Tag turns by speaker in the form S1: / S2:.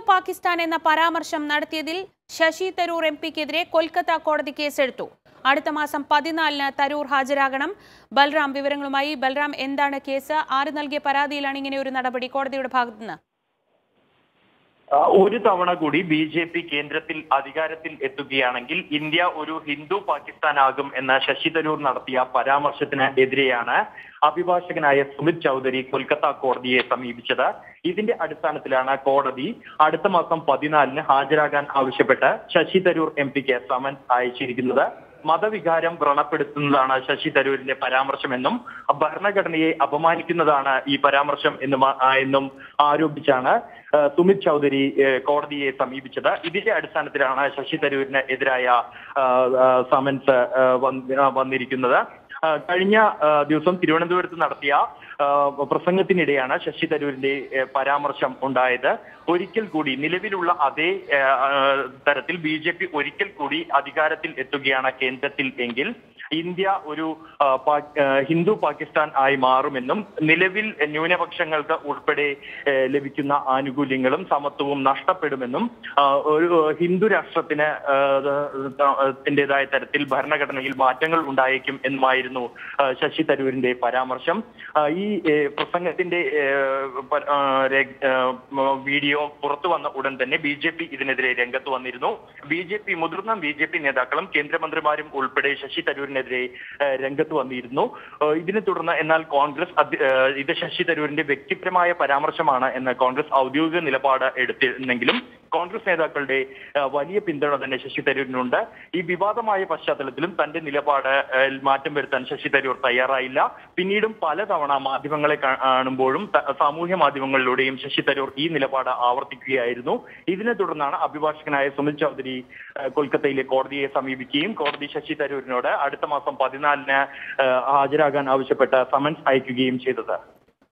S1: പാകിസ്ഥാൻ എന്ന പരാമർശം നടത്തിയതിൽ ശശി തരൂർ എം പിക്കെതിരെ കൊൽക്കത്ത കോടതി കേസെടുത്തു അടുത്ത മാസം പതിനാലിന് തരൂർ ഹാജരാകണം ബൽറാം വിവരങ്ങളുമായി ബൽറാം എന്താണ് കേസ് ആര് നൽകിയ പരാതിയിലാണ് ഇങ്ങനെ ഒരു നടപടി കോടതിയുടെ ഭാഗത്തുനിന്ന്
S2: ആ, ഒരു തവണ കൂടി ബി ജെ പി കേന്ദ്രത്തിൽ അധികാരത്തിൽ എത്തുകയാണെങ്കിൽ ഇന്ത്യ ഒരു ഹിന്ദു പാകിസ്ഥാൻ ആകും എന്ന ശശി തരൂർ നടത്തിയ പരാമർശത്തിന് എതിരെയാണ് അഭിഭാഷകനായ സുമിത് ചൗധരി കൊൽക്കത്ത കോടതിയെ സമീപിച്ചത് ഇതിന്റെ അടിസ്ഥാനത്തിലാണ് കോടതി അടുത്ത മാസം പതിനാലിന് ഹാജരാകാൻ ആവശ്യപ്പെട്ട് ശശി തരൂർ എം പിക്ക് സമൻസ് അയച്ചിരിക്കുന്നത് മതവികാരം വ്രണപ്പെടുത്തുന്നതാണ് ശശി തരൂരിന്റെ പരാമർശമെന്നും ഭരണഘടനയെ അപമാനിക്കുന്നതാണ് ഈ പരാമർശം എന്നും ആ, എന്നും ആരോപിച്ചാണ് ആ, സുമിത് ചൗധരി ഏ, കോടതിയെ സമീപിച്ചത് ഇതിന്റെ അടിസ്ഥാനത്തിലാണ് ശശി തരൂരിന് എതിരായ ആ, ആ, സമൻസ് ആ, വന്ന്- ആ, വന്നിരിക്കുന്നത് ആ, കഴിഞ്ഞ ആ, ദിവസം തിരുവനന്തപുരത്ത് നടത്തിയ ആ, പ്രസംഗത്തിനിടെയാണ് ശശി തരൂരിന്റെ ഏ, പരാമർശം ഉണ്ടായത് ഒരിക്കൽ കൂടി നിലവിലുള്ള അതേ ഏ, ആ, തരത്തിൽ ബി ജെ പി ഒരിക്കൽ കൂടി അധികാരത്തിൽ എത്തുകയാണ് കേന്ദ്രത്തിൽ എങ്കിൽ ഇന്ത്യ ഒരു ആ, പാക്- ആ, ഹിന്ദു പാകിസ്ഥാൻ ആയി മാറുമെന്നും നിലവിൽ ന്യൂനപക്ഷങ്ങൾക്ക് ഉൾപ്പെടെ ഏ, ലഭിക്കുന്ന ആനുകൂല്യങ്ങളും സമത്വവും നഷ്ടപ്പെടുമെന്നും ആ, ഒരു ഹിന്ദു രാഷ്ട്രത്തിന് ആ, ത്തിന്റേതായ തരത്തിൽ ഭരണഘടനയിൽ മാറ്റങ്ങൾ ഉണ്ടായേക്കും എന്നുമായിരുന്നു ആ, ശശി തരൂരിന്റെ പരാമർശം ആ, ഈ ഏ, പ്രസംഗത്തിന്റെ ഏ, പ- ആ, രേഖ- ആ, മ- വീഡിയോ പുറത്തു വന്ന ഉടൻ തന്നെ ബി ജെ പി ഇതിനെതിരെ രംഗത്ത് വന്നിരുന്നു ബി ജെ പി മുതിർന്ന ബി ജെ പി നേതാക്കളും കേന്ദ്രമന്ത്രിമാരും ഉൾപ്പെടെ ശശി തരൂരിനെതിരെ ഏ, രംഗത്ത് വന്നിരുന്നു ഏ, ഇതിനെ തുടർന്ന് എന്നാൽ കോൺഗ്രസ് അധ്യ- ഏ, ഇത് ശശി തരൂരിന്റെ വ്യക്തിപരമായ പരാമർശമാണ് എന്ന് കോൺഗ്രസ് ഔദ്യോഗിക നിലപാട് എടുത്തിരുന്നെങ്കിലും കോൺഗ്രസ് നേതാക്കളുടെ ഏ, വലിയ പിന്തുണ തന്നെ ശശി തരൂരിനുണ്ട് ഈ വിവാദമായ പശ്ചാത്തലത്തിലും തന്റെ നിലപാട് ഏ, മാറ്റം വരുത്താൻ ശശി തരൂർ തയ്യാറായില്ല പിന്നീടും പലതവണ മാധ്യമങ്ങളെ കാ- കാണുമ്പോഴും ത- സാമൂഹ്യ മാധ്യമങ്ങളിലൂടെയും ശശി തരൂർ ഈ നിലപാട് ആവർത്തിക്കുകയായിരുന്നു ഇതിനെ തുടർന്നാണ് അഭിഭാഷകനായ സുനിൽ ചൗധരി ഏ, കൊൽക്കത്തയിലെ കോടതിയെ സമീപിക്കുകയും കോടതി ശശി തരൂരിനോട് അടുത്ത മാസം പതിനാലിന് ഏ, ഹാജരാകാൻ ആവശ്യപ്പെട്ട സമൻസ് അയക്കുകയും ചെയ്തത്